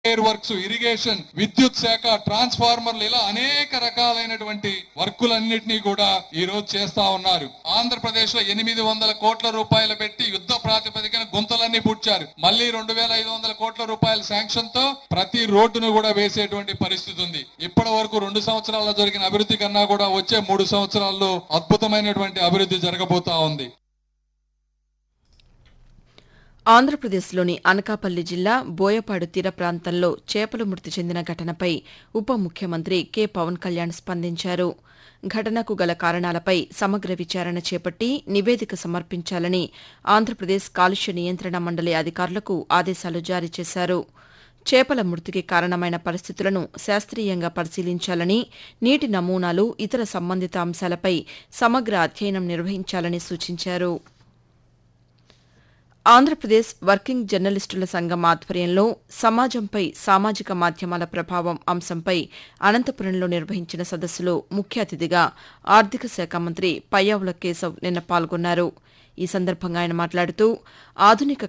air works irrigation విద్యుత్ శాఖ ట్రాన్స్ఫార్మర్లు ఇలా అనేక రకాలైనటువంటి వర్కులన్నింటినీ కూడా ఈ రోజు చేస్తా ఉన్నారు ఆంధ్రప్రదేశ్ లో ఎనిమిది వందల కోట్ల రూపాయలు పెట్టి యుద్ధ ప్రాతిపదికన గుంతలన్నీ పుడ్చారు మళ్ళీ రెండు వేల ఐదు వందల కోట్ల రూపాయల శాంక్షన్ తో ప్రతి రోడ్డును కూడా వేసేటువంటి పరిస్థితి ఉంది ఇప్పటి వరకు రెండు సంవత్సరాల్లో జరిగిన అభివృద్ధి కన్నా కూడా వచ్చే మూడు సంవత్సరాల్లో అద్భుతమైనటువంటి అభివృద్ధి జరగబోతా ఉంది ఆంధ్రప్రదేశ్లోని అనకాపల్లి జిల్లా బోయపాడు తీర ప్రాంతంలో చేపలు మృతి చెందిన ఘటనపై ఉప ముఖ్యమంత్రి కె పవన్ కళ్యాణ్ స్పందించారు ఘటనకు గల కారణాలపై సమగ్ర విచారణ చేపట్టి నివేదిక సమర్పించాలని ఆంధ్రప్రదేశ్ కాలుష్య నియంత్రణ మండలి అధికారులకు ఆదేశాలు జారీ చేశారు చేపల మృతికి కారణమైన పరిస్థితులను శాస్త్రీయంగా పరిశీలించాలని నీటి నమూనాలు ఇతర సంబంధిత అంశాలపై సమగ్ర అధ్యయనం నిర్వహించాలని సూచించారు ఆంధ్రప్రదేశ్ వర్కింగ్ జర్నలిస్టుల సంఘం ఆధ్వర్యంలో సమాజంపై సామాజిక మాధ్యమాల ప్రభావం అంశంపై అనంతపురంలో నిర్వహించిన సదస్సులో ముఖ్య అతిథిగా ఆర్థిక శాఖ మంత్రి పయ్యావుల కేశవ్ నిన్న పాల్గొన్నారు ఈ సందర్భంగా ఆయన మాట్లాడుతూ ఆధునిక